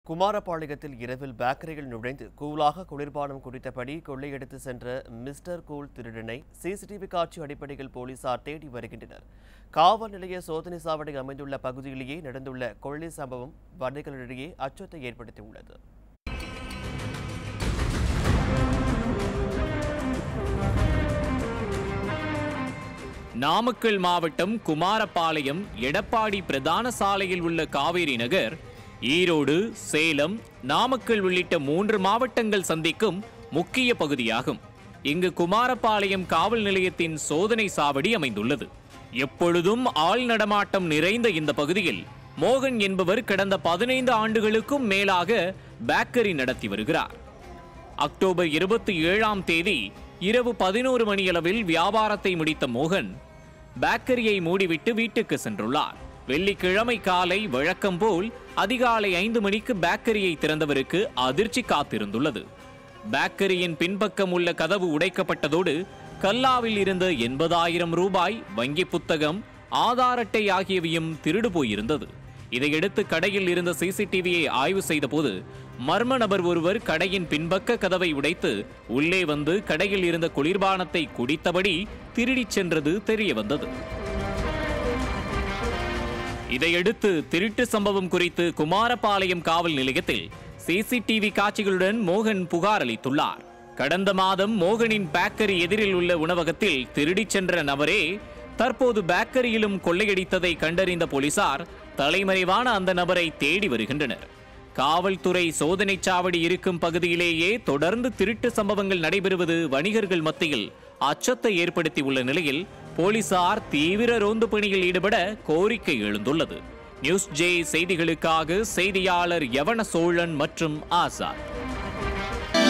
குமாரபாளையத்தில் இரவில் பேக்கரியில் நுழைந்து கூலாக குளிர்பானம் குடித்தபடி கொள்ளையடித்து சென்ற மிஸ்டர் கூல் திருடனை சிசிடிவி காட்சி அடிப்படையில் போலீசார் தேடி வருகின்றனர் காவல் நிலைய சோதனை சாவடி அமைந்துள்ள பகுதியிலேயே நடந்துள்ள கொள்ளை சம்பவம் வணிகர்களிடையே அச்சத்தை ஏற்படுத்தியுள்ளது நாமக்கல் மாவட்டம் குமாரபாளையம் எடப்பாடி பிரதான சாலையில் உள்ள காவேரி நகர் ஈரோடு சேலம் நாமக்கல் உள்ளிட்ட மூன்று மாவட்டங்கள் சந்திக்கும் முக்கிய பகுதியாகும் இங்கு குமாரபாளையம் காவல் நிலையத்தின் சோதனை சாவடி அமைந்துள்ளது எப்பொழுதும் ஆள் நடமாட்டம் நிறைந்த இந்த பகுதியில் மோகன் என்பவர் கடந்த பதினைந்து ஆண்டுகளுக்கும் மேலாக பேக்கரி நடத்தி வருகிறார் அக்டோபர் இருபத்தி ஏழாம் தேதி இரவு பதினோரு மணியளவில் வியாபாரத்தை முடித்த மோகன் பேக்கரியை மூடிவிட்டு வீட்டுக்கு சென்றுள்ளார் வெள்ளிக்கிழமை காலை வழக்கம் போல் அதிகாலை ஐந்து மணிக்கு பேக்கரியை திறந்தவருக்கு அதிர்ச்சி காத்திருந்துள்ளது பேக்கரியின் பின்பக்கம் உள்ள கதவு உடைக்கப்பட்டதோடு கல்லாவில் இருந்த எண்பதாயிரம் ரூபாய் வங்கி புத்தகம் ஆதார் அட்டை ஆகியவையும் திருடு போயிருந்தது இதையடுத்து கடையில் இருந்த சிசிடிவியை ஆய்வு செய்தபோது மர்ம நபர் ஒருவர் கடையின் பின்பக்க கதவை உடைத்து உள்ளே வந்து கடையில் இருந்த குளிர்பானத்தை குடித்தபடி திருடிச் சென்றது தெரிய வந்தது இதையடுத்து திருட்டு சம்பவம் குறித்து குமாரபாளையம் காவல் நிலையத்தில் சிசிடிவி காட்சிகளுடன் மோகன் புகார் அளித்துள்ளார் கடந்த மாதம் மோகனின் பேக்கரி எதிரில் உள்ள உணவகத்தில் திருடிச் சென்ற நபரே தற்போது பேக்கரியிலும் கொள்ளையடித்ததை கண்டறிந்த போலீசார் தலைமறைவான அந்த நபரை தேடி வருகின்றனர் காவல்துறை சோதனைச் சாவடி இருக்கும் பகுதியிலேயே தொடர்ந்து திருட்டு சம்பவங்கள் நடைபெறுவது வணிகர்கள் மத்தியில் அச்சத்தை ஏற்படுத்தியுள்ள நிலையில் போலீசார் தீவிர ரோந்து பணியில் ஈடுபட கோரிக்கை எழுந்துள்ளது நியூஸ் ஜே செய்திகளுக்காக செய்தியாளர் யவன சோழன் மற்றும் ஆசாத்